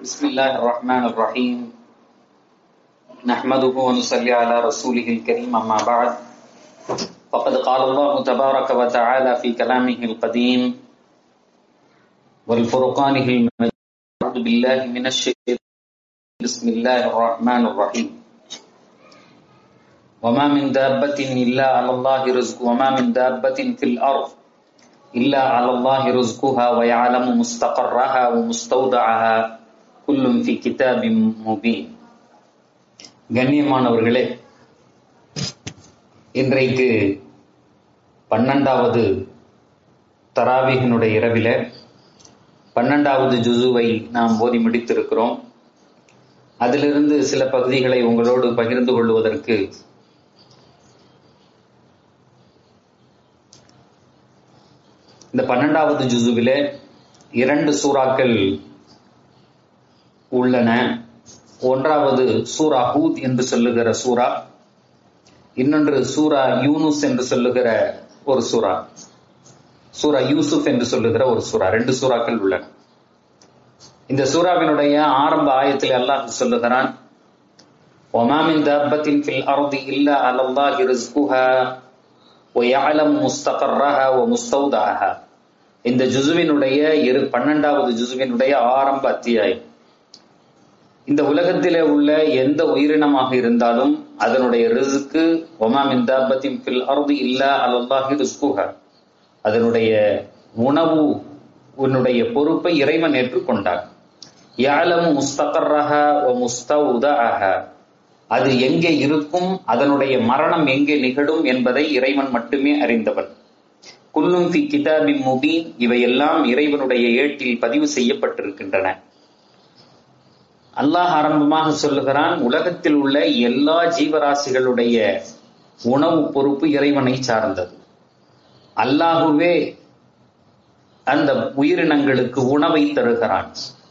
بسم الله الرحمن الرحيم نحمده ونصلي على رسوله الكريم أما بعد فقد قال الله تبارك وتعالى في كلامه القديم والفرقانه المجيد أعوذ بالله من الشيطان بسم الله الرحمن الرحيم وما من دابة إلا على الله رزق وما من دابة في الأرض إلا على الله رزقها ويعلم مستقرها ومستودعها كل في كتاب مبين கண்ணியமானவர்களே இன்றைக்கு பன்னெண்டாவது தராவிகனுடைய இரவில பன்னெண்டாவது ஜுசுவை நாம் ஓதி முடித்திருக்கிறோம் அதிலிருந்து சில பகுதிகளை உங்களோடு பகிர்ந்து கொள்வதற்கு இந்த பன்னெண்டாவது ஜுசுவிலே இரண்டு சூறாக்கள் உள்ளன ஒன்றாவது சூரா ஹூத் என்று சொல்லுகிற சூரா இன்னொன்று சூரா யூனுஸ் என்று சொல்லுகிற ஒரு சூரா சூரா யூசுப் என்று சொல்லுகிற ஒரு சூரா ரெண்டு சூறாக்கள் உள்ளன இந்த சூறாவினுடைய ஆரம்ப ஆயத்தில் அல்லாஹ் சொல்லுகிறான் ஒமாமின் தாபத்தின் ஃபில் அர்தி இல்ல அலல்லாஹி ரிஸ்குஹா وَيَعْلَمُ مُسْتَقَرَّهَا وَمُسْتَوْدَعَهَا இந்த ஜுசுவினுடைய இரு பன்னெண்டாவது ஜுசுவினுடைய ஆரம்ப அத்தியாயம் இந்த உலகத்திலே உள்ள எந்த உயிரினமாக இருந்தாலும் அதனுடைய ரிஸ்க்கு ஒமாமின் தாபத்தின் ஃபில் அர்தி இல்லா அலல்லாஹி ரிஸ்குஹா அதனுடைய உணவு உன்னுடைய பொறுப்பை இறைவன் ஏற்றுக்கொண்டார் யாழமு முஸ்தகர்ரஹா ஒ முஸ்தவுதஹா அது எங்கே இருக்கும் அதனுடைய மரணம் எங்கே நிகழும் என்பதை இறைவன் மட்டுமே அறிந்தவன் குல்லும் ஃபி கிதாபின் முபீன் இவையெல்லாம் இறைவனுடைய ஏட்டில் பதிவு செய்யப்பட்டிருக்கின்றன அல்லாஹ் ஆரம்பமாக சொல்லுகிறான் உலகத்தில் உள்ள எல்லா ஜீவராசிகளுடைய உணவு பொறுப்பு இறைவனை சார்ந்தது அல்லாஹுவே அந்த உயிரினங்களுக்கு உணவை தருகிறான்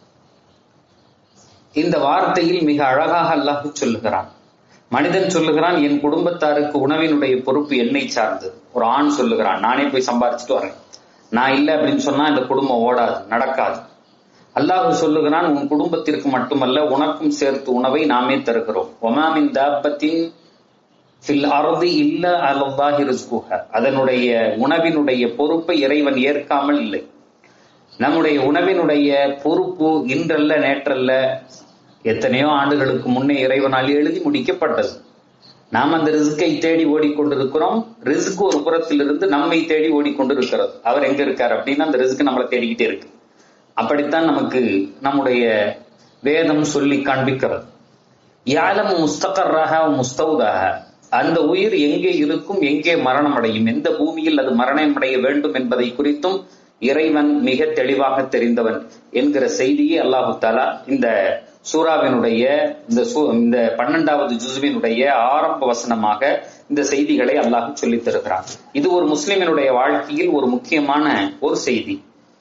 இந்த வார்த்தையில் மிக அழகாக அல்லாஹு சொல்லுகிறான் மனிதன் சொல்லுகிறான் என் குடும்பத்தாருக்கு உணவினுடைய பொறுப்பு என்னை சார்ந்தது ஒரு ஆண் சொல்லுகிறான் நானே போய் சம்பாரிச்சுட்டு வரேன் நான் இல்லை அப்படின்னு சொன்னா இந்த குடும்பம் ஓடாது நடக்காது அல்லாஹு சொல்லுகிறான் உன் குடும்பத்திற்கு மட்டுமல்ல உனக்கும் சேர்த்து உணவை நாமே தருகிறோம் ஒமாமின் தாபத்தின் ஃபில் அறுதி இல்ல அல்லாஹி ரிஸ்குஹ அதனுடைய உணவினுடைய பொறுப்பை இறைவன் ஏற்காமல் இல்லை நம்முடைய உணவினுடைய பொறுப்பு இன்றல்ல நேற்றல்ல எத்தனையோ ஆண்டுகளுக்கு முன்னே இறைவனால் எழுதி முடிக்கப்பட்டது நாம் அந்த ரிஸ்கை தேடி ஓடிக்கொண்டிருக்கிறோம் ரிஸ்க் ஒரு புறத்திலிருந்து நம்மை தேடி ஓடிக்கொண்டிருக்கிறது அவர் எங்க இருக்கார் அப்படின்னா அந்த ரிஸ்க் நம்மளை தேடிக்கிட்டே இருக்கு அப்படித்தான் நமக்கு நம்முடைய வேதம் சொல்லி காண்பிக்கிறது யாலம் முஸ்தகராக முஸ்தவுதாக அந்த உயிர் எங்கே இருக்கும் எங்கே மரணம் அடையும் எந்த பூமியில் அது மரணம் அடைய வேண்டும் என்பதை குறித்தும் இறைவன் மிக தெளிவாக தெரிந்தவன் என்கிற செய்தியை அல்லாஹு தாலா இந்த சூறாவினுடைய இந்த இந்த பன்னெண்டாவது ஜுசுவினுடைய ஆரம்ப வசனமாக இந்த செய்திகளை அல்லாஹ் சொல்லித் தருகிறான் இது ஒரு முஸ்லிமினுடைய வாழ்க்கையில் ஒரு முக்கியமான ஒரு செய்தி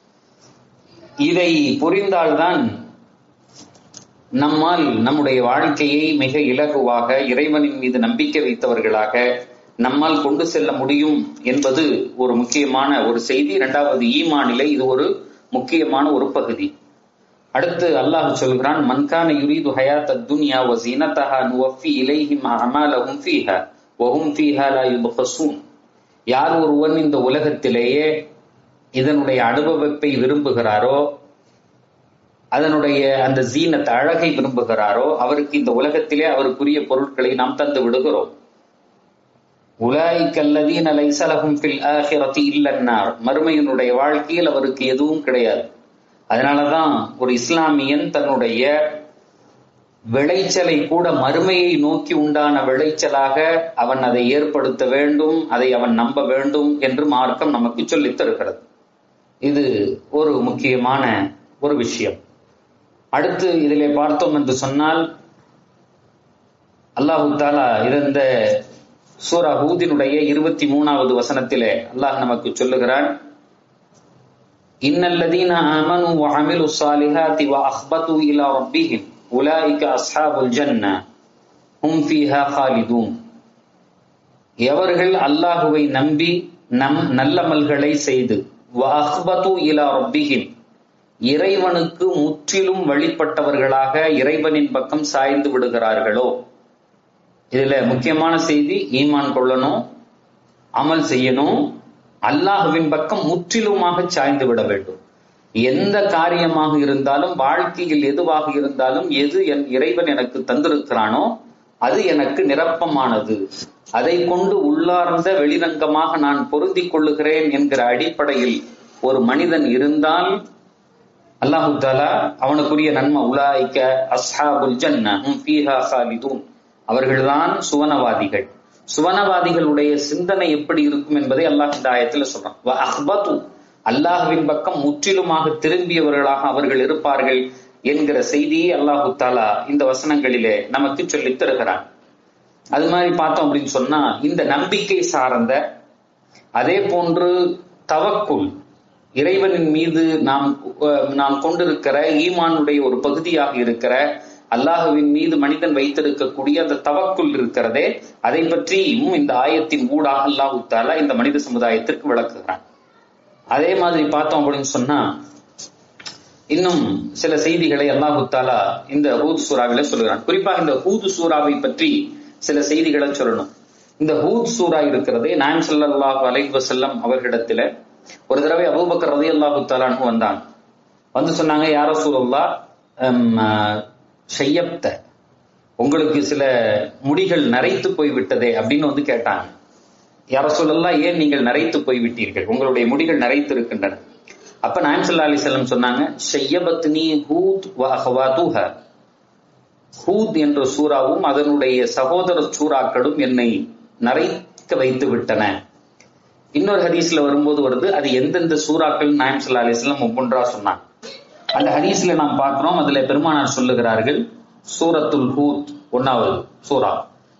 இதை புரிந்தால்தான் நம்மால் நம்முடைய வாழ்க்கையை மிக இலகுவாக இறைவனின் மீது நம்பிக்கை வைத்தவர்களாக நம்மால் கொண்டு செல்ல முடியும் என்பது ஒரு முக்கியமான ஒரு செய்தி இரண்டாவது ஈமானிலை இது ஒரு முக்கியமான ஒரு பகுதி அடுத்து அல்லாஹ் சொல்கிறான் மன்கான யுரீது ஹயாத் துன்யா வ ஜீனதஹா நுவஃபி இலைஹிம் அமாலஹும் ஃபீஹா வஹும் ஃபீஹா லா யுபஹஸூன் யார் ஒருவன் இந்த உலகத்திலேயே இதனுடைய அனுபவத்தை விரும்புகிறாரோ அதனுடைய அந்த ஜீனத் அழகை விரும்புகிறாரோ அவருக்கு இந்த உலகத்திலே அவருக்குரிய பொருட்களை நாம் தந்து விடுகிறோம் உலாய்கல்லதீன லைசலகும் ஃபில் ஆஹிரதி இல்லன்னார் மறுமையினுடைய வாழ்க்கையில் அவருக்கு எதுவும் கிடையாது அதனாலதான் ஒரு இஸ்லாமியன் தன்னுடைய விளைச்சலை கூட மறுமையை நோக்கி உண்டான விளைச்சலாக அவன் அதை ஏற்படுத்த வேண்டும் அதை அவன் நம்ப வேண்டும் என்று மார்க்கம் நமக்கு சொல்லித் தருகிறது இது ஒரு முக்கியமான ஒரு விஷயம் அடுத்து இதிலே பார்த்தோம் என்று சொன்னால் அல்லாஹு தாலா இருந்த சூரா ஹூதினுடைய இருபத்தி மூணாவது வசனத்திலே அல்லாஹ் நமக்கு சொல்லுகிறான் இன்னல்லதீன ஆமனு வஅமிலு ஸாலிஹாத்தி வஅஹ்பது இலா ரப்பிஹிம் உலாயிக அஸ்ஹாபுல் ஜன்ன ஹும் ஃபீஹா காலிதூன் எவர்கள் அல்லாஹுவை நம்பி நம் நல்லமல்களை செய்து வஅஹ்பது இலா ரப்பிஹிம் இறைவனுக்கு முற்றிலும் வழிபட்டவர்களாக இறைவனின் பக்கம் சாய்ந்து விடுகிறார்களோ இதுல முக்கியமான செய்தி ஈமான் கொள்ளணும் அமல் செய்யணும் அல்லாஹுவின் பக்கம் முற்றிலுமாக சாய்ந்து விட வேண்டும் எந்த காரியமாக இருந்தாலும் வாழ்க்கையில் எதுவாக இருந்தாலும் எது என் இறைவன் எனக்கு தந்திருக்கிறானோ அது எனக்கு நிரப்பமானது அதை கொண்டு உள்ளார்ந்த வெளிரங்கமாக நான் பொருந்திக் கொள்ளுகிறேன் என்கிற அடிப்படையில் ஒரு மனிதன் இருந்தால் அல்லாஹு தாலா அவனுக்குரிய நன்மை உலாய்க்க அஸ்ஹாபுல் ஜன்ன ஃபீஹா சாலிதூன் அவர்கள்தான் சுவனவாதிகள் சுவனவாதிகளுடைய சிந்தனை எப்படி இருக்கும் என்பதை அல்லாஹ் இந்த ஆயத்துல சொல்றான் அஹ்பத்து அல்லாஹுவின் பக்கம் முற்றிலுமாக திரும்பியவர்களாக அவர்கள் இருப்பார்கள் என்கிற செய்தியை அல்லாஹு தாலா இந்த வசனங்களிலே நமக்கு சொல்லித் தருகிறான் அது மாதிரி பார்த்தோம் அப்படின்னு சொன்னா இந்த நம்பிக்கை சார்ந்த அதே போன்று தவக்குள் இறைவனின் மீது நாம் நாம் கொண்டிருக்கிற ஈமானுடைய ஒரு பகுதியாக இருக்கிற அல்லாஹுவின் மீது மனிதன் வைத்திருக்கக்கூடிய அந்த தவக்குள் இருக்கிறதே அதை பற்றியும் இந்த ஆயத்தின் ஊடாக அல்லாஹு தாலா இந்த மனித சமுதாயத்திற்கு விளக்குகிறான் அதே மாதிரி பார்த்தோம் அப்படின்னு சொன்னா இன்னும் சில செய்திகளை அல்லாஹு தாலா இந்த ஹூத் சூறாவில சொல்லுகிறான் குறிப்பாக இந்த ஹூத் சூறாவை பற்றி சில செய்திகளை சொல்லணும் இந்த ஹூத் சூறா இருக்கிறதே நாயம் சல்லாஹு அலைஹி வசல்லம் அவர்களிடத்துல ஒரு தடவை அபூபக்கர் ரதி அல்லாஹு தாலான்னு வந்தாங்க வந்து சொன்னாங்க யார சூழல்லா செய்யப்த உங்களுக்கு சில முடிகள் நரைத்து போய் விட்டதே அப்படின்னு வந்து கேட்டாங்க யார சொல்லலாம் ஏன் நீங்கள் நரைத்து போய் விட்டீர்கள் உங்களுடைய முடிகள் நரைத்து இருக்கின்றன அப்ப நாயம் சல்லா அலி செல்லம் சொன்னாங்க ஷையபத்னி ஹூத் வஹவாதுஹ ஹூத் என்ற சூறாவும் அதனுடைய சகோதர சூறாக்களும் என்னை நரைக்க வைத்து விட்டன இன்னொரு ஹதீஸ்ல வரும்போது வருது அது எந்தெந்த சூறாக்கள் நாயம் சல்லா அலிஸ்லாம் ஒவ்வொன்றா சொன்னாங்க அந்த ஹதீஸ்ல நாம் பார்க்கிறோம் அதுல பெருமானார் சொல்லுகிறார்கள் சூரத்துல் ஹூத் ஒன்னாவது சூரா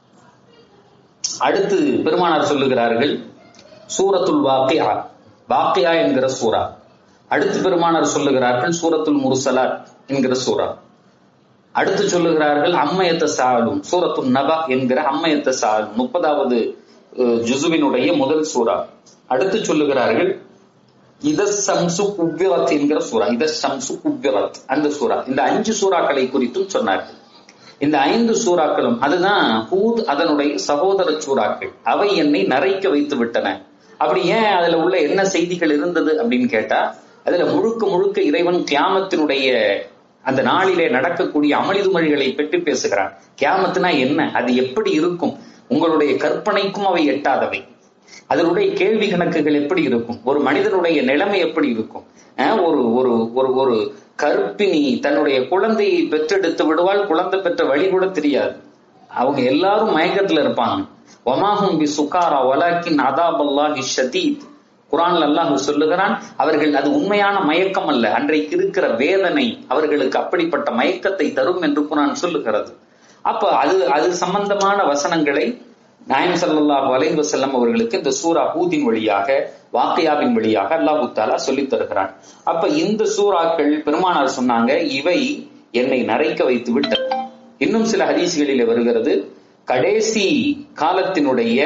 அடுத்து பெருமானார் சொல்லுகிறார்கள் சூரத்துல் வாக்கியா வாக்கியா என்கிற சூரா அடுத்து பெருமானார் சொல்லுகிறார்கள் சூரத்துல் முருசலாத் என்கிற சூரா அடுத்து சொல்லுகிறார்கள் அம்மையத்த சாலும் சூரத்துல் நபா என்கிற அம்மையத்த சாலும் முப்பதாவது ஜுசுவினுடைய முதல் சூரா அடுத்து சொல்லுகிறார்கள் இத சம்சு குவ்யரத் என்கிற சூறா இத சம்சு குவ்யரத் அந்த சூறா இந்த அஞ்சு சூறாக்களை குறித்தும் சொன்னார்கள் இந்த ஐந்து சூறாக்களும் அதுதான் ஹூத் அதனுடைய சகோதர சூறாக்கள் அவை என்னை நரைக்க வைத்து விட்டன அப்படி ஏன் அதுல உள்ள என்ன செய்திகள் இருந்தது அப்படின்னு கேட்டா அதுல முழுக்க முழுக்க இறைவன் கியாமத்தினுடைய அந்த நாளிலே நடக்கக்கூடிய அமளிதுமொழிகளை பற்றி பேசுகிறான் கியாமத்துனா என்ன அது எப்படி இருக்கும் உங்களுடைய கற்பனைக்கும் அவை எட்டாதவை அதனுடைய கேள்வி கணக்குகள் எப்படி இருக்கும் ஒரு மனிதனுடைய நிலைமை எப்படி இருக்கும் ஒரு ஒரு ஒரு ஒரு கற்பிணி தன்னுடைய குழந்தையை பெற்றெடுத்து விடுவாள் குழந்தை பெற்ற வழி கூட தெரியாது அவங்க எல்லாரும் மயக்கத்துல இருப்பாங்க ஒமாஹும் பி சுகாரா வலாக்கின் அதாபல்லாஹி ஷதீத் குரான்ல அல்லாஹ் சொல்லுகிறான் அவர்கள் அது உண்மையான மயக்கம் அல்ல அன்றைக்கு இருக்கிற வேதனை அவர்களுக்கு அப்படிப்பட்ட மயக்கத்தை தரும் என்று குரான் சொல்லுகிறது அப்ப அது அது சம்பந்தமான வசனங்களை நாயம் சல்லாஹ் அலைஹி வசல்லம் அவர்களுக்கு இந்த சூரா ஹூதின் வழியாக வாக்கையாவின் வழியாக அல்லாஹு தாலா சொல்லித் தருகிறான் அப்ப இந்த சூறாக்கள் பெருமானார் சொன்னாங்க இவை என்னை நரைக்க வைத்து விட்டது இன்னும் சில ஹதீஸ்களிலே வருகிறது கடைசி காலத்தினுடைய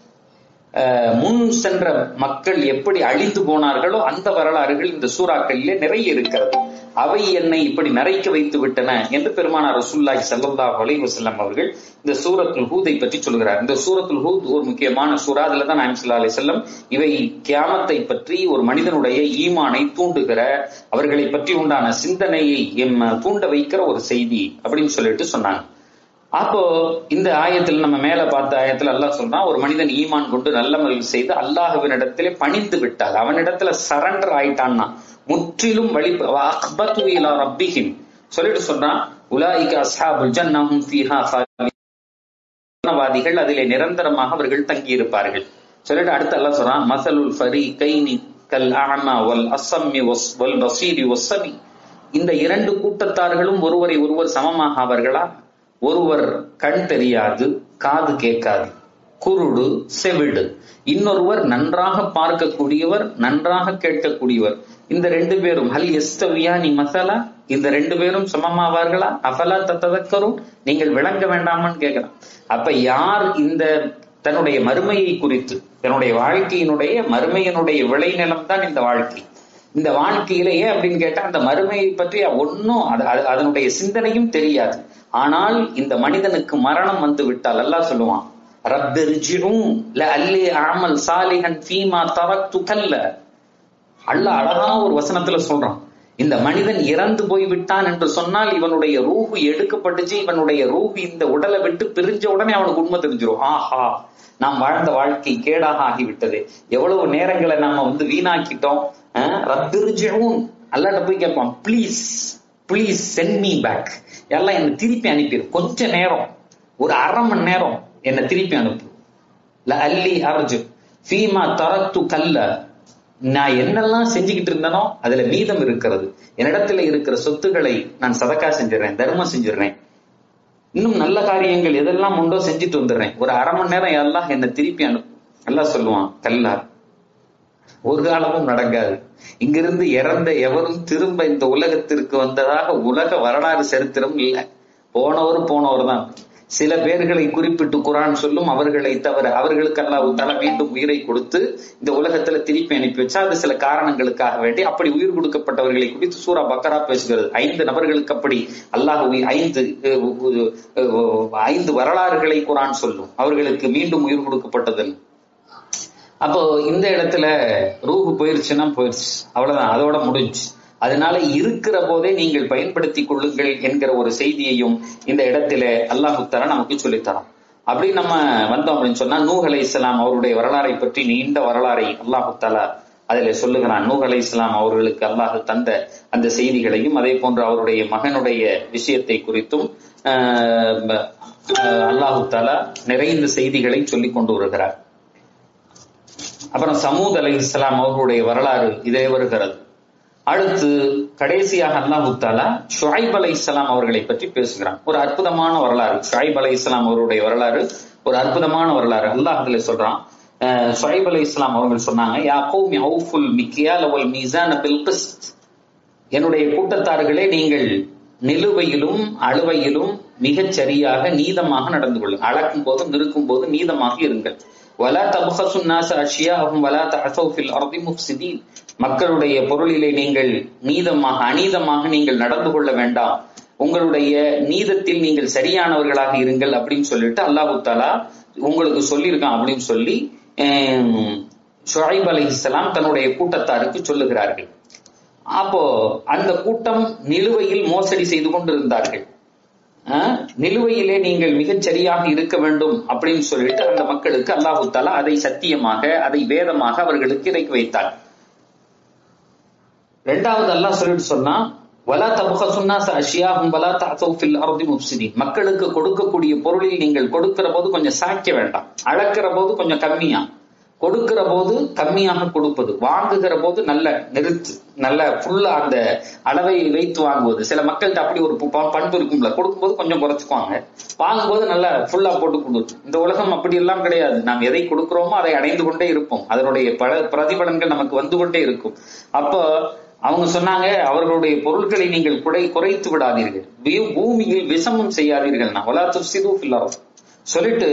முன் சென்ற மக்கள் எப்படி அழிந்து போனார்களோ அந்த வரலாறுகள் இந்த சூறாக்களிலே நிறைய இருக்கிறது அவை என்னை இப்படி நரைக்க வைத்து விட்டன என்று பெருமானார் ரசூல்லாய் சல்லல்லாஹ் அலைஹி வஸல்லம் அவர்கள் இந்த சூரத்துல் ஹூதை பற்றி சொல்கிறார் இந்த சூரத்துல் ஹூத் ஒரு முக்கியமான சூறா அதுல தான் நாயம் சல்லா அலி செல்லம் இவை கியாமத்தை பற்றி ஒரு மனிதனுடைய ஈமானை தூண்டுகிற அவர்களை பற்றி உண்டான சிந்தனையை தூண்ட வைக்கிற ஒரு செய்தி அப்படின்னு சொல்லிட்டு சொன்னாங்க அப்போ இந்த ஆயத்தில் நம்ம மேல பார்த்த ஆயத்துல அல்லாஹ் சொல்றான் ஒரு மனிதன் ஈமான் கொண்டு நல்ல முறையில் செய்து அல்லாஹுவினிடத்திலே பணிந்து விட்டால் அவனிடத்துல சரண்டர் ஆயிட்டான்னா முற்றிலும் வழி ரப்பிஹிம் சொல்லிட்டு சொல்றான் உலாய்க அஸ்ஹாபுல் ஜன்னஹும் ஃபீஹா வாதிகள் அதிலே நிரந்தரமாக அவர்கள் தங்கி இருப்பார்கள் சொல்லிட்டு அடுத்து அல்லாஹ் சொல்றான் மசலுல் ஃபரி கைனி கல் அஹமா வல் அசம்மி வல் பசீரி வசமி இந்த இரண்டு கூட்டத்தார்களும் ஒருவரை ஒருவர் சமமாக அவர்களா ஒருவர் கண் தெரியாது காது கேட்காது குருடு செவிடு இன்னொருவர் நன்றாக பார்க்கக்கூடியவர் நன்றாக கேட்கக்கூடியவர் இந்த ரெண்டு பேரும் ஹல் எஸ்தவியா நீ மசாலா இந்த ரெண்டு பேரும் சமமாவார்களா அஃபலா தத்ததக்கரும் நீங்கள் விளங்க வேண்டாமான்னு கேட்கிறான் அப்ப யார் இந்த தன்னுடைய மறுமையை குறித்து தன்னுடைய வாழ்க்கையினுடைய மறுமையினுடைய விளைநிலம் தான் இந்த வாழ்க்கை இந்த வாழ்க்கையில ஏன் அப்படின்னு கேட்டா அந்த மறுமையை பற்றி ஒன்னும் அதனுடைய சிந்தனையும் தெரியாது ஆனால் இந்த மனிதனுக்கு மரணம் வந்து விட்டால் அல்லாஹ் சொல்லுவான் ரப்பிர்ஜிஉம் லஅல்லி அமல் சாலிஹன் ஃபீமா தரக்து கல்ல அல்லாஹ் அழகா ஒரு வசனத்துல சொல்றான் இந்த மனிதன் இறந்து போய் விட்டான் என்று சொன்னால் இவனுடைய ரூஹு எடுக்கப்பட்டுச்சு இவனுடைய ரூஹு இந்த உடலை விட்டு பிரிஞ்ச உடனே அவனுக்கு உண்மை தெரிஞ்சிடும் ஆஹா நாம் வாழ்ந்த வாழ்க்கை கேடாக ஆகிவிட்டது எவ்வளவு நேரங்களை நாம வந்து வீணாக்கிட்டோம் ரப்பிர்ஜிஉம் அல்லாட்ட போய் கேட்பான் please please send me back எல்லாம் என்னை திருப்பி அனுப்பிடு கொஞ்ச நேரம் ஒரு அரை மணி நேரம் என்னை திருப்பி அனுப்பு ல அல்லி அர்ஜு ஃபீமா தரத்து கல்ல நான் என்னெல்லாம் செஞ்சுக்கிட்டு இருந்தனோ அதுல மீதம் இருக்கிறது என்னிடத்துல இருக்கிற சொத்துக்களை நான் சதக்கா செஞ்சிடறேன் தர்மம் செஞ்சிடறேன் இன்னும் நல்ல காரியங்கள் எதெல்லாம் உண்டோ செஞ்சுட்டு வந்துடுறேன் ஒரு அரை மணி நேரம் எல்லாம் என்னை திருப்பி அனுப்பு எல்லாம் சொல்லுவான் கல்லா ஒரு காலமும் நடக்காது இங்கிருந்து இறந்த எவரும் திரும்ப இந்த உலகத்திற்கு வந்ததாக உலக வரலாறு சரித்திரம் இல்லை போனவர் போனவர் தான் சில பேர்களை குறிப்பிட்டு குரான் சொல்லும் அவர்களை தவிர அவர்களுக்கெல்லாம் தலை மீண்டும் உயிரை கொடுத்து இந்த உலகத்துல திருப்பி அனுப்பி வச்சா அது சில காரணங்களுக்காக வேண்டி அப்படி உயிர் கொடுக்கப்பட்டவர்களை குறித்து சூரா பக்கரா பேசுகிறது ஐந்து நபர்களுக்கு அப்படி அல்லாஹ் ஐந்து ஐந்து வரலாறுகளை குரான் சொல்லும் அவர்களுக்கு மீண்டும் உயிர் கொடுக்கப்பட்டதில் அப்போ இந்த இடத்துல ரூஹு போயிருச்சுன்னா போயிருச்சு அவ்வளவுதான் அதோட முடிஞ்சு அதனால இருக்கிற போதே நீங்கள் பயன்படுத்தி கொள்ளுங்கள் என்கிற ஒரு செய்தியையும் இந்த இடத்துல அல்லாஹு தலா நமக்கு சொல்லித்தரான் அப்படி நம்ம வந்தோம் அப்படின்னு சொன்னா நூஹ் அலை இஸ்லாம் அவருடைய வரலாறை பற்றி நீண்ட வரலாறை அல்லாஹு தலா அதில் சொல்லுகிறான் நூஹ் அலை இஸ்லாம் அவர்களுக்கு அல்லாஹ் தந்த அந்த செய்திகளையும் அதே போன்று அவருடைய மகனுடைய விஷயத்தை குறித்தும் அல்லாஹு தாலா நிறைந்த செய்திகளை சொல்லிக் கொண்டு வருகிறார் அப்புறம் சமூத் அலை இஸ்லாம் அவர்களுடைய வரலாறு இதே வருகிறது அடுத்து கடைசியாக அல்லாஹு தாலா ஷுஐப் அலை இஸ்லாம் அவர்களை பற்றி பேசுகிறான் ஒரு அற்புதமான வரலாறு ஷுஐப் அலை இஸ்லாம் அவருடைய வரலாறு ஒரு அற்புதமான வரலாறு அல்லாஹ் அதுல சொல்றான் ஷுஐப் அலை இஸ்லாம் அவர்கள் சொன்னாங்க யா கௌமி அவுஃபுல் மிக்கியால் அவல் மீசான பில் கிஸ்த் என்னுடைய கூட்டத்தார்களே நீங்கள் நிலுவையிலும் அழுவையிலும் மிகச் சரியாக நீதமாக நடந்து கொள்ளுங்கள் அளக்கும் போதும் நிற்கும் போதும் நீதமாக இருங்கள் வலா தபுகசு நாச அஷியாகும் வலா தஹசௌஃபில் அர்தி முஃப்சிதீன் மக்களுடைய பொருளிலே நீங்கள் நீதமாக அநீதமாக நீங்கள் நடந்து கொள்ள வேண்டாம் உங்களுடைய நீதத்தில் நீங்கள் சரியானவர்களாக இருங்கள் அப்படின்னு சொல்லிட்டு அல்லாஹு தாலா உங்களுக்கு சொல்லியிருக்கான் அப்படின்னு சொல்லி ஷுஐப் அலி இஸ்லாம் தன்னுடைய கூட்டத்தாருக்கு சொல்லுகிறார்கள் அப்போ அந்த கூட்டம் நிலுவையில் மோசடி செய்து கொண்டிருந்தார்கள் நிலுவையிலே நீங்கள் மிகச் சரியாக இருக்க வேண்டும் அப்படின்னு சொல்லிட்டு அந்த மக்களுக்கு அல்லாஹு தாலா அதை சத்தியமாக அதை வேதமாக அவர்களுக்கு இறக்கி வைத்தார் ரெண்டாவது அல்லாஹ் சொல்லிட்டு சொன்னா வலா தபுக சுன்னாச அஷியாகும் வலா தாசௌஃபில் அர்தி முப்சிதீன் மக்களுக்கு கொடுக்கக்கூடிய பொருளில் நீங்கள் கொடுக்கிற போது கொஞ்சம் சாய்க்க வேண்டாம் அளக்கிற போது கொஞ்சம் கம்மியா கொடுக்கிற போது கம்மியாக கொடுப்பது வாங்குகிற போது நல்ல நிறுத்து நல்ல ஃபுல்லா அந்த அளவை வைத்து வாங்குவது சில மக்கள்கிட்ட அப்படி ஒரு பண்பு இருக்கும்ல கொடுக்கும்போது கொஞ்சம் குறைச்சுக்குவாங்க வாங்கும்போது நல்லா ஃபுல்லா போட்டு கொடுத்து இந்த உலகம் அப்படி எல்லாம் கிடையாது நாம் எதை கொடுக்கிறோமோ அதை அடைந்து கொண்டே இருப்போம் அதனுடைய பல பிரதிபலன்கள் நமக்கு வந்து கொண்டே இருக்கும் அப்போ அவங்க சொன்னாங்க அவர்களுடைய பொருட்களை நீங்கள் குறை குறைத்து விடாதீர்கள் பூமியில் விஷமம் செய்யாதீர்கள் நான் ஒலா துப்சிது சொல்லிட்டு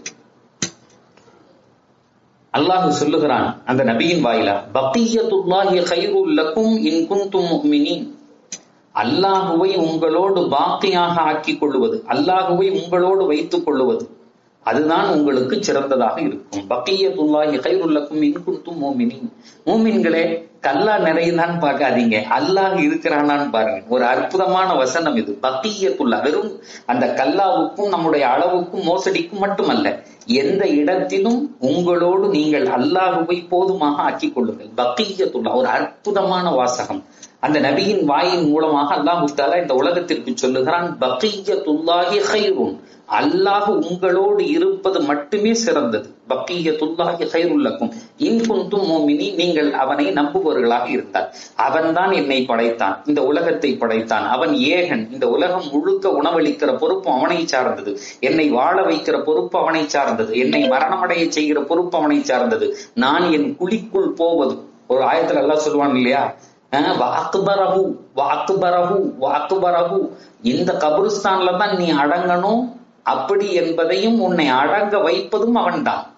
அல்லாஹ் சொல்லுகிறான் அந்த நபியின் வாயிலா பக்கியத்துல்லாஹி கைருல் லக்கும் இன் குந்தும் முஃமினீன் அல்லாஹுவை உங்களோடு பாக்கியாக ஆக்கிக் கொள்வது அல்லாஹுவை உங்களோடு வைத்துக் கொள்வது அதுதான் உங்களுக்கு சிறந்ததாக இருக்கும் பக்கியத்துல்லாஹி கைருல்லக்கும் இன் குந்தும் மோமினின் மூமின்களே கல்லா நிறையதான் பார்க்காதீங்க அல்லாஹ் இருக்கிறானான்னு பாருங்க ஒரு அற்புதமான வசனம் இது பக்கியத்துல்லா வெறும் அந்த கல்லாவுக்கும் நம்முடைய அளவுக்கும் மோசடிக்கும் மட்டுமல்ல எந்த இடத்திலும் உங்களோடு நீங்கள் அல்லாஹுவை போதுமாக ஆக்கிக் கொள்ளுங்கள் பக்கியத்துல்லா ஒரு அற்புதமான வாசகம் அந்த நபியின் வாயின் மூலமாக அல்லாஹு தாலா இந்த உலகத்திற்கு சொல்லுகிறான் பக்கியத்துல்லாஹி ஹைருன் அல்லாஹ் உங்களோடு இருப்பது மட்டுமே சிறந்தது பக்கியத்துல்லாஹி ஹைருல்லக்கும் இன் குந்தும் மோமினி நீங்கள் அவனை நம்புபவர்களாக இருந்தார் அவன்தான் என்னை படைத்தான் இந்த உலகத்தை படைத்தான் அவன் ஏகன் இந்த உலகம் முழுக்க உணவளிக்கிற பொறுப்பு அவனை சார்ந்தது என்னை வாழ வைக்கிற பொறுப்பு அவனை சார்ந்தது என்னை மரணமடைய செய்கிற பொறுப்பு அவனை சார்ந்தது நான் என் குழிக்குள் போவது ஒரு ஆயத்துல எல்லாம் சொல்லுவான் இல்லையா வாக்குபரகு வாக்குபரகு வாக்குபரகு இந்த கபுரிஸ்தான்ல தான் நீ அடங்கணும் அப்படி என்பதையும் உன்னை அடங்க வைப்பதும் அவன்தான்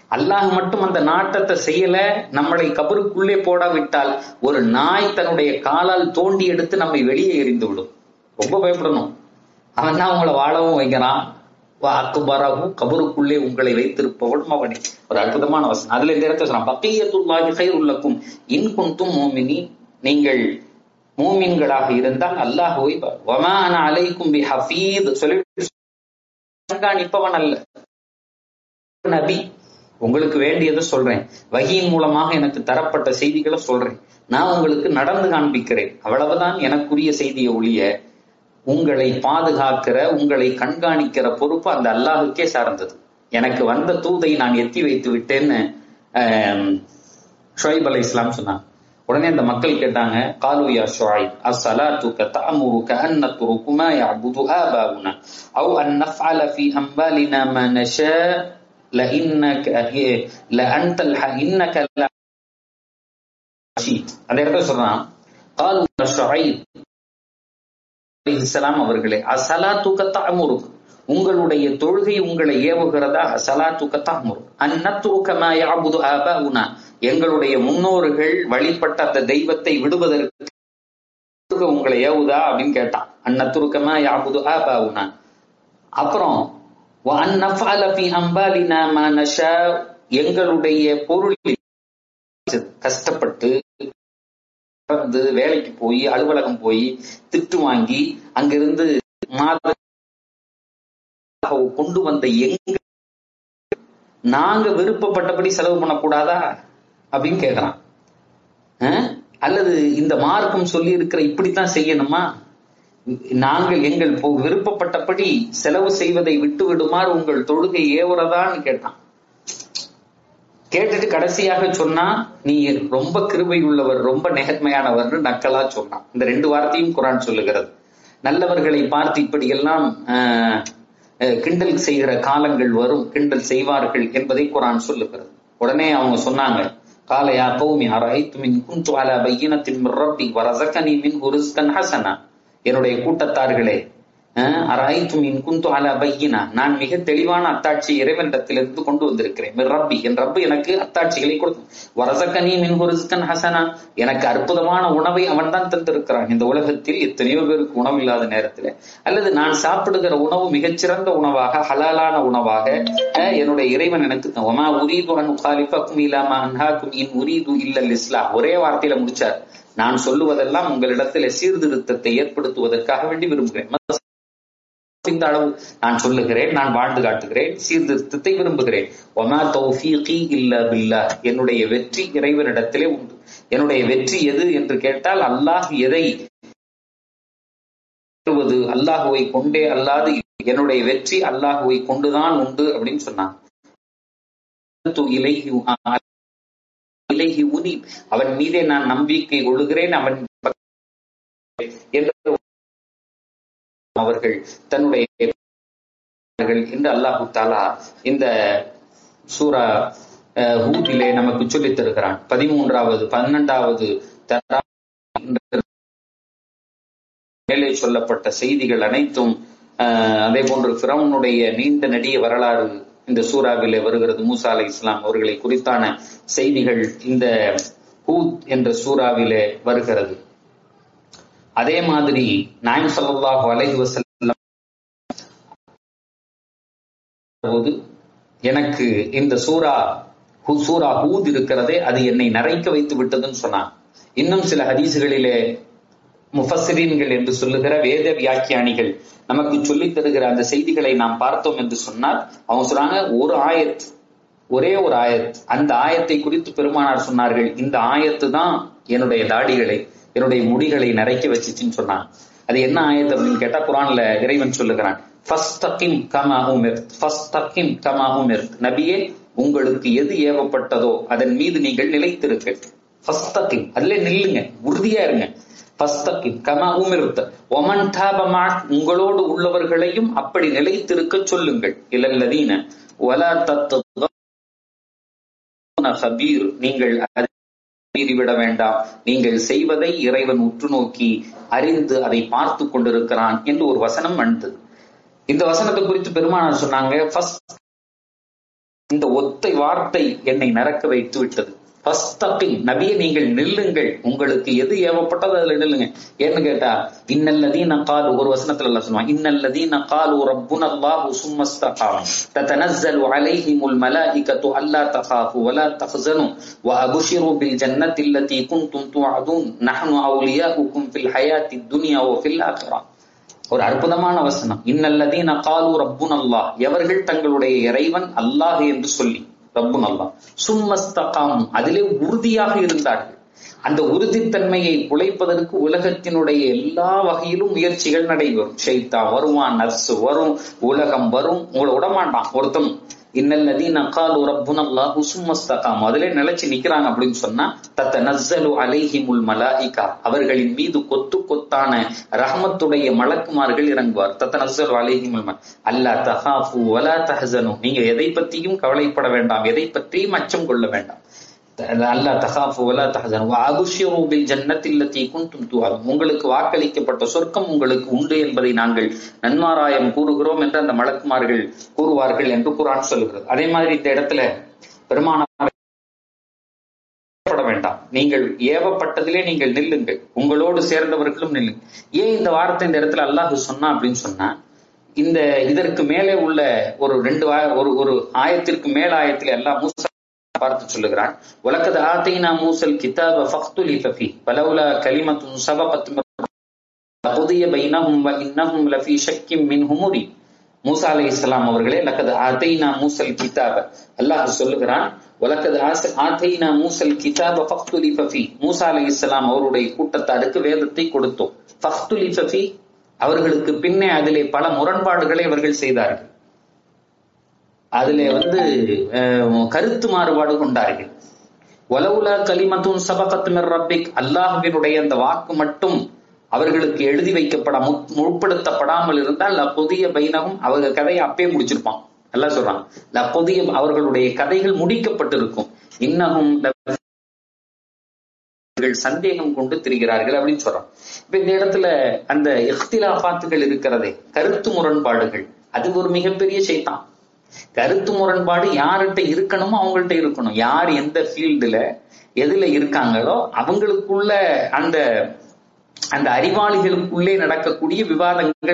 அல்லாஹ் மட்டும் அந்த நாட்டத்தை செய்யல நம்மளை கபருக்குள்ளே போடாவிட்டால் ஒரு நாய் தன்னுடைய காலால் தோண்டி எடுத்து நம்மை வெளியே எறிந்து விடும் ரொம்ப பயப்படணும் அவன் தான் உங்களை வாழவும் வைக்கிறான் அக்குபராகும் கபருக்குள்ளே உங்களை வைத்திருப்பவனும் அவனே ஒரு அற்புதமான வசனம் அதுல இந்த இடத்துல சொல்றான் பக்கியத்துள்ளாகி கயிறுள்ளக்கும் இன் குந்தும் மோமினி நீங்கள் மூமின்களாக இருந்தால் அல்லாஹுவை வமான அலைக்கும் பி ஹஃபீத் சொல்லி கண்காணிப்பவன் அல்ல நபி உங்களுக்கு வேண்டியதை சொல்றேன் வகியின் மூலமாக எனக்கு தரப்பட்ட செய்திகளை சொல்றேன் நான் உங்களுக்கு நடந்து காண்பிக்கிறேன் அவ்வளவுதான் எனக்குரிய செய்தியை ஒழிய உங்களை பாதுகாக்கிற உங்களை கண்காணிக்கிற பொறுப்பு அந்த அல்லாஹுக்கே சார்ந்தது எனக்கு வந்த தூதை நான் எத்தி வைத்து விட்டேன்னு ஷொய்ப் அலை இஸ்லாம் சொன்னாங்க உடனே அந்த மக்கள் கேட்டாங்க காலுயா ஷுஐப் அஸ்ஸலாத்துக தஅமுருக அன் நத்ருகு மா يعبد آباؤنا أو أن نفعل في أموالنا ما نشاء لإنك لأنت إنك لا அந்த இடத்துல சொல்றான் காலுயா ஷுஐப் அலைஹிஸ்ஸலாம் அவர்களே அஸ்ஸலாத்துக தஅமுருக உங்களுடைய தொழுகை உங்களை ஏவுகிறதா சலாத்துக்க தாமுர் அந்நத்துருக்க மா யாபுது ஆபாவுனா எங்களுடைய முன்னோர்கள் வழிபட்ட அந்த தெய்வத்தை விடுவதற்கு உங்களை ஏவுதா அப்படின்னு கேட்டான் அந்நத்துருக்கமா யாபுது ஆபாவுனா அப்புறம் எங்களுடைய பொருளில் கஷ்டப்பட்டு வந்து வேலைக்கு போய் அலுவலகம் போய் திட்டு வாங்கி அங்கிருந்து மாத கொண்டு வந்த எங்க நாங்க விருப்பப்பட்டபடி செலவு பண்ணக்கூடாதா அப்படின்னு கேக்குறான் அல்லது இந்த மார்க்கம் சொல்லி இருக்கிற இப்படித்தான் செய்யணுமா நாங்கள் எங்கள் விருப்பப்பட்டபடி செலவு செய்வதை விட்டு விடுமாறு உங்கள் தொழுகை ஏவுறதான்னு கேட்டான் கேட்டுட்டு கடைசியாக சொன்னா நீ ரொம்ப கிருபை உள்ளவர் ரொம்ப நேர்மையானவர் நக்கலா சொன்னான் இந்த ரெண்டு வார்த்தையும் குரான் சொல்லுகிறது நல்லவர்களை பார்த்து இப்படியெல்லாம் கிண்டல் செய்கிற காலங்கள் வரும் கிண்டல் செய்வார்கள் என்பதை குரான் சொல்லுகிறது உடனே அவங்க சொன்னாங்க கால யா கௌமி அரைத்து மின் குந்து அலா பையினத்தின் ரப்பி வரசக்கனி மின் ரிஸ்கன் ஹசனா என்னுடைய கூட்டத்தார்களே அரைத்து மின் குந்து அலா பையினா நான் மிக தெளிவான அத்தாட்சி இறைவனிடத்திலிருந்து கொண்டு வந்திருக்கிறேன் மின் ரப்பி என் ரப்பு எனக்கு அத்தாட்சிகளை கொடுத்து வரசக்கனி மின் ரிஸ்கன் ஹசனா எனக்கு அற்புதமான உணவை அவன் தான் தந்திருக்கிறான் இந்த உலகத்தில் எத்தனையோ பேருக்கு உணவு இல்லாத நேரத்தில் அல்லது நான் சாப்பிடுகிற உணவு மிகச்சிறந்த உணவாக ஹலாலான உணவாக என்னுடைய இறைவன் எனக்கு ஒமா உரீது அன் காலிஃபக்கும் இல்லாம அன்ஹாக்கும் இன் உரீது இல்லல் இஸ்லாம் ஒரே வார்த்தையில முடிச்சார் நான் சொல்லுவதெல்லாம் உங்களிடத்துல சீர்திருத்தத்தை ஏற்படுத்துவதற்காக வேண்டி விரும்புகிறேன் இந்த அளவு நான் சொல்லுகிறேன் நான் வாழ்ந்து காட்டுகிறேன் சீர்திருத்தத்தை விரும்புகிறேன் ஒமா தௌஃபீகி இல்ல பில்லா என்னுடைய வெற்றி இறைவனிடத்திலே உண்டு என்னுடைய வெற்றி எது என்று கேட்டால் அல்லாஹ் எதை அல்லாஹுவை கொண்டே அல்லாது என்னுடைய வெற்றி அல்லாஹுவை கொண்டுதான் உண்டு அப்படின்னு சொன்னான் அவன் மீதே நான் நம்பிக்கை கொள்ளுகிறேன் அவன் அவர்கள் தன்னுடைய என்று அல்லாஹு தாலா இந்த சூரா ஹூதிலே நமக்கு சொல்லித் தருகிறான் பதிமூன்றாவது பன்னெண்டாவது மேலே சொல்லப்பட்ட செய்திகள் அனைத்தும் அதே போன்று பிரவுனுடைய நீண்ட நெடிய வரலாறு இந்த சூறாவிலே வருகிறது மூசா அலை இஸ்லாம் அவர்களை குறித்தான செய்திகள் இந்த ஹூத் என்ற சூறாவிலே வருகிறது அதே மாதிரி நாயம் சல்லாஹு அலைஹி வசல்லம் போது எனக்கு இந்த சூரா சூரா ஹூத் இருக்கிறதே அது என்னை நரைக்க வைத்து விட்டதுன்னு சொன்னான் இன்னும் சில ஹதீசுகளிலே முஃபசிரீன்கள் என்று சொல்லுகிற வேத வியாக்கியானிகள் நமக்கு சொல்லித் தருகிற அந்த செய்திகளை நாம் பார்த்தோம் என்று சொன்னால் அவங்க சொல்றாங்க ஒரு ஆயத் ஒரே ஒரு ஆயத் அந்த ஆயத்தை குறித்து பெருமானார் சொன்னார்கள் இந்த ஆயத்து தான் என்னுடைய தாடிகளை என்னுடைய முடிகளை நரைக்க வச்சுச்சுன்னு சொன்னாங்க அது என்ன ஆயத்து அப்படின்னு கேட்டா குரான்ல இறைவன் சொல்லுகிறான் நபியே உங்களுக்கு எது ஏவப்பட்டதோ அதன் மீது நீங்கள் நிலைத்திருங்கள் அதுல நில்லுங்க உறுதியா இருங்க உங்களோடு உள்ளவர்களையும் அப்படி நிலைத்திருக்க சொல்லுங்கள் இலல்லதீன நீங்கள் மீறிவிட வேண்டாம் நீங்கள் செய்வதை இறைவன் உற்று நோக்கி அறிந்து அதை பார்த்து கொண்டிருக்கிறான் என்று ஒரு வசனம் வந்தது இந்த வசனத்தை குறித்து பெருமானார் சொன்னாங்க இந்த ஒத்தை வார்த்தை என்னை நரக்க வைத்து விட்டது ஃபஸ்தகிம் நபியை நீங்கள் நில்லுங்கள் உங்களுக்கு எது ஏவப்பட்டது அதுல நில்லுங்க ஏன்னு கேட்டா இன்னல்லதீன காலு ஒரு வசனத்துல எல்லாம் சொல்லுவாங்க இன்னல்லதீன காலு ரப்புன அல்லாஹு சும்மஸ்தகாம் தத்தனஸ்ஸலு அலைஹிமுல் மலாயிகத்து அல்லா தகாஃபு வலா தஹ்சனு وأبشروا بالجنة التي كنتم توعدون نحن أولياؤكم في الحياة الدنيا وفي الآخرة ஒரு அற்புதமான வசனம் இன்னல்லதீன காலு ரப்புன் அல்லாஹ் எவர்கள் தங்களுடைய இறைவன் அல்லாஹ் என்று சொல்லி ரப்புன் அல்லாஹ் சும்மஸ்தகாம் அதிலே உறுதியாக இருந்தார்கள் அந்த உறுதித்தன்மையை குலைப்பதற்கு உலகத்தினுடைய எல்லா வகையிலும் முயற்சிகள் நடைபெறும் ஷைத்தா வருவான் நர்ஸ் வரும் உலகம் வரும் உங்களை விடமாட்டான் ஒருத்தன் இன்னல்லதீன காலு ரப்புன் அல்லாஹு சும்மஸ்தகாம் அதிலே நிலைச்சு நிக்கிறாங்க அப்படின்னு சொன்னா தத்த நஸ்ஸலு அலைஹிமுல் மலாயிகா அவர்களின் மீது கொத்து கொத்தான ரஹமத்துடைய மலக்குமார்கள் இறங்குவார் தத்த நஸ்ஸலு அலைஹிமுல் அல்லா தஹாஃபு வலா தஹசனு நீங்க எதை பற்றியும் கவலைப்பட வேண்டாம் எதை பற்றியும் அச்சம் கொள்ள வேண்டாம் அல்லா தஹாஃபு வலா தஹசனு அபுஷிரு பில் ஜன்னத்தில் லத்தி குன்தும் துஆதும் உங்களுக்கு வாக்களிக்கப்பட்ட சொர்க்கம் உங்களுக்கு உண்டு என்பதை நாங்கள் நன்மாராயம் கூறுகிறோம் என்று அந்த மலக்குமார்கள் கூறுவார்கள் என்று குரான் சொல்கிறது அதே மாதிரி இந்த இடத்துல பெருமான வேண்டாம் நீங்கள் ஏவப்பட்டதிலே நீங்கள் நில்லுங்கள் உங்களோடு சேர்ந்தவர்களும் நில்லுங்கள் ஏன் இந்த வார்த்தை இந்த இடத்துல அல்லாஹ் சொன்னா அப்படின்னு சொன்னா இந்த இதற்கு மேலே உள்ள ஒரு ரெண்டு ஒரு ஒரு ஆயத்திற்கு மேல ஆயத்துல எல்லாம் மூசா பார்த்து சொல்லுகிறான் உலகது ஆத்தைனா மூசல் கிதாப ஃபக்துலி ஃபஃபி பலவுல கலிமத்தும் சபகத் புதிய பைனஹும் வ இன்னஹும் லஃபி ஷக்கிம் மின் ஹுமுரி மூசா அலை இஸ்லாம் அவர்களே லக்கது ஆத்தைனா மூசல் கிதாப அல்லாஹ் சொல்லுகிறான் உலகது ஆத்தைனா மூசல் கிதாப ஃபக்துலி ஃபஃபி மூசா அலை இஸ்லாம் அவருடைய கூட்டத்தாருக்கு வேதத்தை கொடுத்தோம் ஃபக்துலி ஃபஃபி அவர்களுக்கு பின்னே அதிலே பல முரண்பாடுகளை அவர்கள் செய்தார்கள் அதிலே வந்து கருத்து மாறுபாடு கொண்டார்கள் ஒலவுல கலிமத்தும் சபகத்து மிர் ரப்பிக் அல்லாஹுவினுடைய அந்த வாக்கு மட்டும் அவர்களுக்கு எழுதி வைக்கப்பட முற்படுத்தப்படாமல் இருந்தால் புதிய பைனகம் அவங்க கதையை அப்பயே முடிச்சிருப்பான் நல்லா சொல்றான் புதிய அவர்களுடைய கதைகள் முடிக்கப்பட்டிருக்கும் இன்னமும் சந்தேகம் கொண்டு திரிகிறார்கள் அப்படின்னு சொல்றோம் இப்ப இந்த இடத்துல அந்த இஃப்திலாபாத்துகள் இருக்கிறதே கருத்து முரண்பாடுகள் அது ஒரு மிகப்பெரிய செய்தான் கருத்து முரண்பாடு யார்கிட்ட இருக்கணுமோ அவங்கள்ட்ட இருக்கணும் யார் எந்த ஃபீல்டுல எதுல இருக்காங்களோ அவங்களுக்குள்ள அந்த அந்த அறிவாளிகளுக்குள்ளே நடக்கக்கூடிய விவாதங்கள்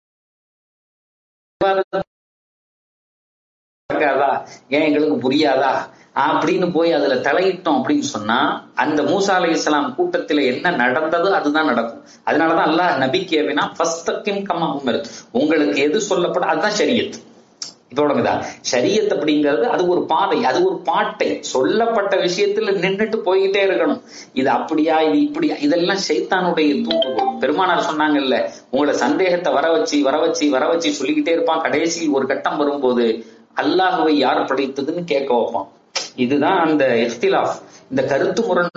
ஏன் எங்களுக்கு புரியாதா அப்படின்னு போய் அதுல தலையிட்டோம் அப்படின்னு சொன்னா அந்த மூசா அலை இஸ்லாம் கூட்டத்துல என்ன நடந்ததோ அதுதான் நடக்கும் அதனாலதான் அல்லாஹ் நபிக்கேவினா ஃபஸ்தக்கிம் கமா உமர் உங்களுக்கு எது சொல்லப்பட அதுதான் சரியத் தொடங்குதா ஷரியத் அப்படிங்கிறது அது ஒரு பாதை அது ஒரு பாட்டை சொல்லப்பட்ட விஷயத்துல நின்றுட்டு போய்கிட்டே இருக்கணும் இது அப்படியா இது இப்படியா இதெல்லாம் சைத்தானுடைய தூண்டுகோல் பெருமானார் சொன்னாங்கல்ல உங்களை சந்தேகத்தை வர வச்சு வர வச்சு வர வச்சு சொல்லிக்கிட்டே இருப்பான் கடைசியில் ஒரு கட்டம் வரும்போது அல்லாஹுவை யார் படைத்ததுன்னு கேட்க வைப்பான் இதுதான் அந்த எஃப்திலாஃப் இந்த கருத்து முரண்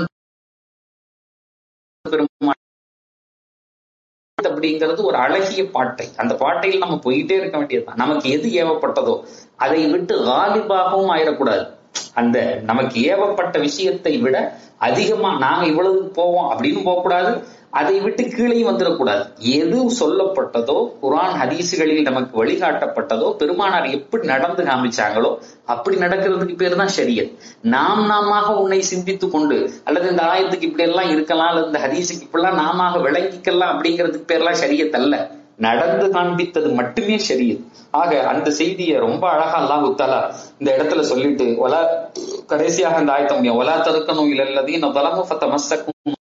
அப்படிங்கிறது ஒரு அழகிய பாட்டை அந்த பாட்டையில் நம்ம போயிட்டே இருக்க வேண்டியதுதான் நமக்கு எது ஏவப்பட்டதோ அதை விட்டு காலிபாகவும் ஆயிடக்கூடாது அந்த நமக்கு ஏவப்பட்ட விஷயத்தை விட அதிகமா நாங்க இவ்வளவு போவோம் அப்படின்னு போகக்கூடாது அதை விட்டு கீழே வந்துடக்கூடாது எது சொல்லப்பட்டதோ குரான் ஹதீசுகளில் நமக்கு வழிகாட்டப்பட்டதோ பெருமானார் எப்படி நடந்து காமிச்சாங்களோ அப்படி நடக்கிறதுக்கு பேர் தான் ஷரியத் நாம் நாம உன்னை சிந்தித்து கொண்டு அல்லது இந்த ஆயத்துக்கு இப்படி எல்லாம் இருக்கலாம் அல்லது இந்த ஹதீஸுக்கு இப்படிலாம் நாம விளங்கிக்கலாம் அப்படிங்கிறதுக்கு பேர்லாம் ஷரியத் அல்ல நடந்து காண்பித்தது மட்டுமே ஷரியத் ஆக அந்த செய்தியை ரொம்ப அழகா அல்லாஹு தாலா இந்த இடத்துல சொல்லிட்டு ஒலா கடைசியாக அந்த ஆயத்தம் முடியும் ஒலா தருக்கணும் இல்லல்லதையும் பலமும் ஃபத்தமஸ்ஸக்கும்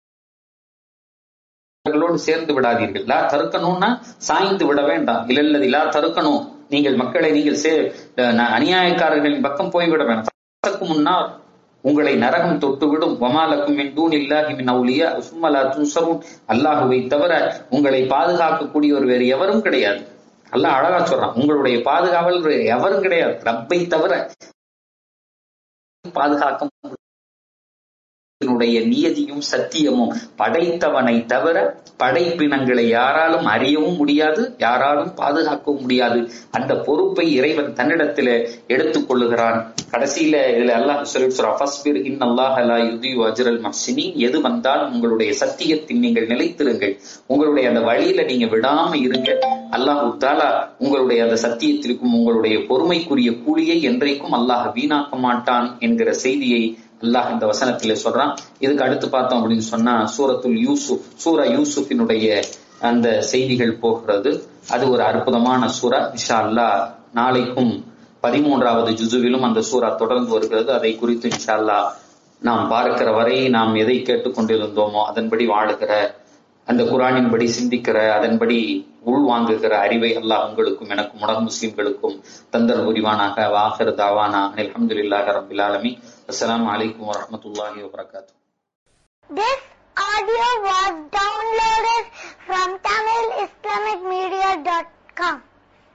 அவர்களோடு சேர்ந்து விடாதீர்கள் லா தருக்கணும்னா சாய்ந்து விட வேண்டாம் இல்லல்லது லா தருக்கணும் நீங்கள் மக்களை நீங்கள் சே அநியாயக்காரர்களின் பக்கம் போய்விட வேண்டாம் முன்னால் உங்களை நரகம் தொட்டுவிடும் வமாலக்கும் மின் தூன் இல்லாஹி மின் அவுலியா சும்மலா துன்சரும் அல்லாஹுவை தவிர உங்களை பாதுகாக்கக்கூடிய ஒரு வேறு எவரும் கிடையாது அல்லாஹ் அழகா சொல்றான் உங்களுடைய பாதுகாவல் எவரும் கிடையாது ரப்பை தவிர பாதுகாக்க இதனுடைய நியதியும் சத்தியமும் படைத்தவனை தவிர படைப்பினங்களை யாராலும் அறியவும் முடியாது யாராலும் பாதுகாக்கவும் முடியாது அந்த பொறுப்பை இறைவன் தன்னிடத்தில எடுத்துக் கொள்ளுகிறான் கடைசியில இதுல அல்லாஹ் சொல்லிட்டு சொல்றான் ஃபஸ்பிர் இன் அல்லாஹ் லா யுதியு அஜ்ரல் மஹ்சினின் எது வந்தாலும் உங்களுடைய சத்தியத்தில் நீங்கள் நிலைத்திருங்கள் உங்களுடைய அந்த வழியில நீங்க விடாம இருங்க அல்லாஹு தாலா உங்களுடைய அந்த சத்தியத்திற்கும் உங்களுடைய பொறுமைக்குரிய கூலியை என்றைக்கும் அல்லாஹ் வீணாக்க மாட்டான் என்கிற செய்தியை அல்லாஹ் இந்த வசனத்திலே சொல்றான் இதுக்கு அடுத்து பார்த்தோம் அப்படின்னு சொன்னா சூரத்துல் யூசுப் சூரா யூசுஃபினுடைய அந்த செய்திகள் போகிறது அது ஒரு அற்புதமான சூரா இன்ஷா அல்லாஹ் நாளைக்கும் பதிமூன்றாவது ஜுசுவிலும் அந்த சூரா தொடர்ந்து வருகிறது அதை குறித்து இன்ஷா அல்லாஹ் நாம் பார்க்கிற வரை நாம் எதை கேட்டுக்கொண்டிருந்தோமோ அதன்படி வாழுகிற அந்த குரானின்படி சிந்திக்கிற அதன்படி உள்வாங்குகிற அறிவை அல்லாஹ் உங்களுக்கும் எனக்கும் உலக முஸ்லிம்களுக்கும் தந்தர் புரிவானாக வாஹர் தாவானா அல்ஹம்துலில்லாஹி ரப்பில் ஆலமீன் அஸ்ஸலாமு அலைக்கும் வரஹ்மத்துல்லாஹி வபரகாத்துஹு This audio was downloaded from TamilIslamicMedia.com.